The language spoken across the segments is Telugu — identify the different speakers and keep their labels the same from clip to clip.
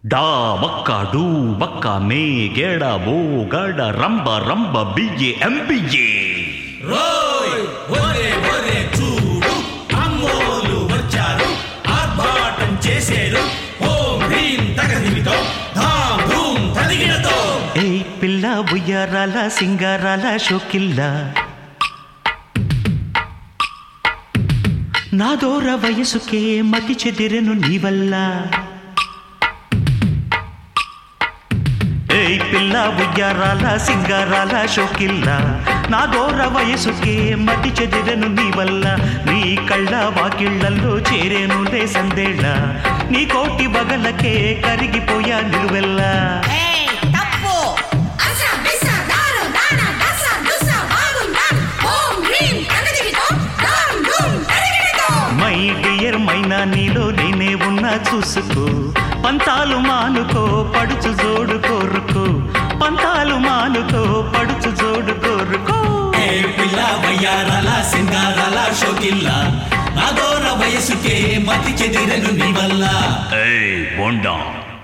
Speaker 1: డా బక్క డూ బక్క మే గేడ బో గడ రంబ రంబ బియ్యే ఎంబియ్యే
Speaker 2: రోయ్ ఒరే ఒరే చూడు అమ్మోలు వచ్చారు ఆర్భాటం చేసేరు ఓం హ్రీం తగదిమితో ధాం ధూం తదిగినతో
Speaker 1: ఏ పిల్ల ఉయ్యారాల సింగారాల షోకిల్ల నా దూర వయసుకే మతి చెదిరెను నీ వల్ల ఏ పిల్ల ఉయ్యారాల సింగారాల షోకిల్ల నా దూర వయసుకే మతి చెదిరెను నీ వల్ల నీ కళ్ళ వాకిళ్లలో చేరేనులే సందేళ్ళ నీ కోటి బగలకే కరిగిపోయా నిలువెల్లా
Speaker 3: ఏయ్, తప్పు
Speaker 4: అస బిస దారు దాన దస దుస బాగుందాన్ ఓం హ్రీం తగదిమితో ధాం ధూం తదిగినతో
Speaker 1: మై డియర్ మైనా నీలో నేనే ఉన్నా చూసుకో పంతాలు మానుకో పడుచు జోడు కోరుకో పంతాలు మానుకో పడుచు జోడు కోరుకో
Speaker 2: ఏ పిల్ల వయ్యారాల సింగారాల షోకిల్ల నా దూర వయసుకే మతి చెదిరెను నీ వల్ల
Speaker 1: ఏయ్ బోండా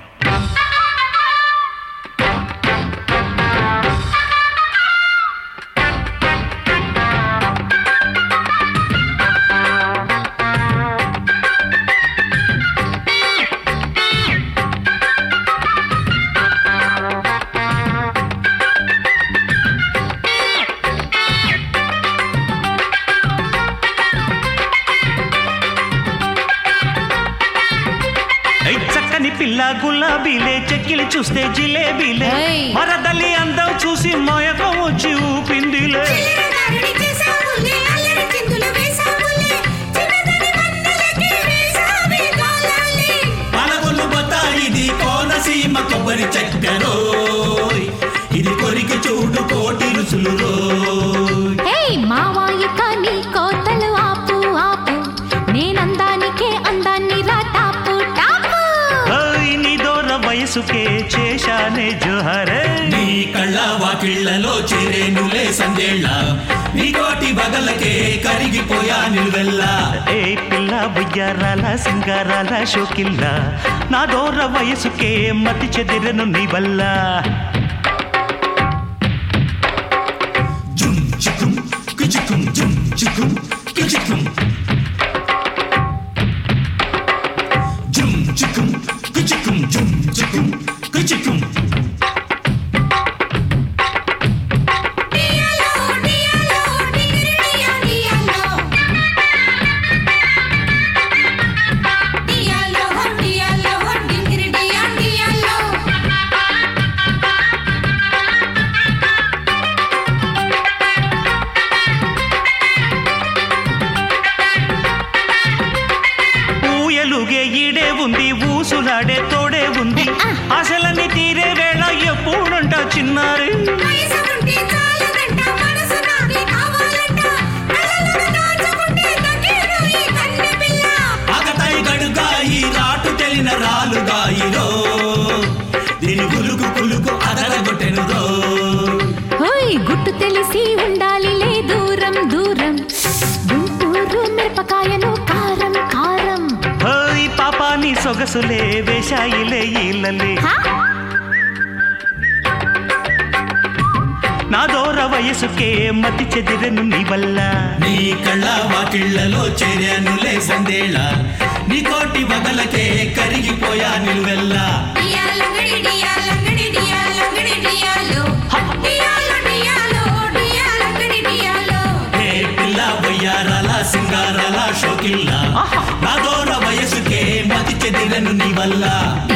Speaker 1: ఏయ్ చక్కని పిల్ల గులాబీలే చెక్కిలి చూస్తే జిలేబీలే
Speaker 3: ఏయ్.
Speaker 1: మరదలి అందం చూసి మయకం వచ్చి ఊపిందిలే
Speaker 4: చిలిర దారుడి చేసావులే అల్లరి చిందులు వేసావులే చిన్నదని వందలకి వేసావి కాలాలి
Speaker 2: పలగొల్లు బతాయిది కోనసీమ కొబ్బరి చక్కెరోయ్ ఇది కొరికి చూడు కోటి రుచులు రోయ్
Speaker 3: ఏయ్ మావాయి కానీ కోతలు ఆపు ఆపు నేనందానికే అందాన్ని రా టాపు టాపు
Speaker 1: ఓయ్ నీ దూర వయసుకే చేశానే జోహరే
Speaker 2: నీ కళ్ళ వాకిళ్లలో చేరేనులే సందేళ్ళ నీ కోటి బగలకే కరిగిపోయా నిలువెల్లా
Speaker 1: ఏ పిల్ల బుయ్యారాల సింగారాల షోకిల్ల నా దూర వయసుకే మతి చెదిరెను నీ వల్ల
Speaker 2: జుమ్ చికుం కుచికుం జుమ్ చికుం కుచికుం జుమ్ చికుం కుచికుం జుమ్ చికుం కుచికుం
Speaker 4: డియాలో డియాలో డిగిరి డియా డియాలో డియాలో డియాలో డిగిరి డియా డియాలో
Speaker 1: ఊయలుగే ఈడే ఉంది ఊసులాడే తోడే ఉంది అసలని తీరే వేళ ఎప్పుడంట చిన్నారి
Speaker 4: వయసు ఉంటే చాలదంట మనసు నాకే కావాలంట కళ్ళను దాచుకుంటే తగ్గేరు ఈ కన్నె పిల్ల
Speaker 2: ఆకతాయి గడుగాయి రాటు తెలిన రాలుగాయి రో దీని పులుకు పులుకు అదరగొట్టెను రో
Speaker 3: ఓయ్ గుట్టు తెలిసి ఉండాలిలే దూరం దూరం గుంటూరు మిరపకాయలు కారం కారం
Speaker 1: ఓయ్ పాపాని సొగసులే వేశాయిలే ఈలలే
Speaker 3: హా?
Speaker 1: నా దూర వయసుకే మతి చెదిరెను నీ వల్ల
Speaker 2: నీ కళ్ళ వాకిళ్లలో చేరానులే సందేళ నీ కోటి బగలకే కరిగిపోయా నిలువెల్లా
Speaker 4: డియాలంగడి డియాలంగడి డియాలంగడి డియాలో డియాలో డియాలో డియాలంగడి డియాలో
Speaker 2: ఏ పిల్ల వయ్యారాల సింగారాల షోకిల్ల నా దూర వయసుకే మతి చెదిరను నీ వల్ల